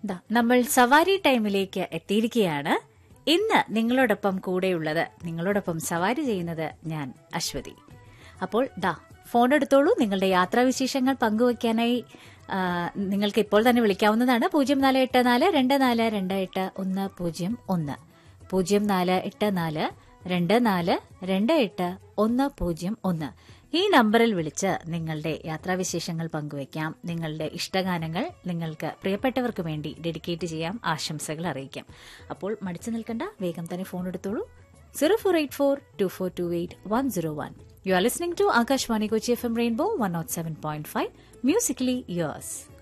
ദാ, നമ്മൾ സവാരി ടൈമിലേക്ക് എത്തിയിരിക്കുകയാണ് ഇന്ന് നിങ്ങളോടൊപ്പം കൂടെയുള്ളത് നിങ്ങളോടൊപ്പം സവാരി ചെയ്യുന്നത് ഞാൻ അശ്വതി അപ്പോൾ ദാ ഫോൺ എടുത്തോളൂ നിങ്ങളുടെ യാത്രാവിശേഷങ്ങൾ പങ്കുവയ്ക്കാനായി ആ, നിങ്ങൾക്ക് ഇപ്പോൾ തന്നെ വിളിക്കാവുന്നതാണ് പൂജ്യം നാല് എട്ട് നാല് രണ്ട് നാല് രണ്ട് എട്ട് ഒന്ന് പൂജ്യം ഒന്ന് പൂജ്യം നാല് എട്ട് നാല് രണ്ട് നാല് രണ്ട് എട്ട് ഒന്ന് പൂജ്യം ഒന്ന് ഈ നമ്പറിൽ വിളിച്ച് നിങ്ങളുടെ യാത്രാവിശേഷങ്ങൾ പങ്കുവയ്ക്കാം നിങ്ങളുടെ ഇഷ്ടഗാനങ്ങൾ നിങ്ങൾക്ക് പ്രിയപ്പെട്ടവർക്ക് വേണ്ടി ഡെഡിക്കേറ്റ് ചെയ്യാം ആശംസകൾ അറിയിക്കാം അപ്പോൾ മടിച്ചു നിൽക്കണ്ട വേഗം തന്നെ ഫോൺ എടുത്തോളൂ zero four eight four two four two eight one zero one you are listening to Akashvani Kochi F M rainbow one naught seven point five musically yours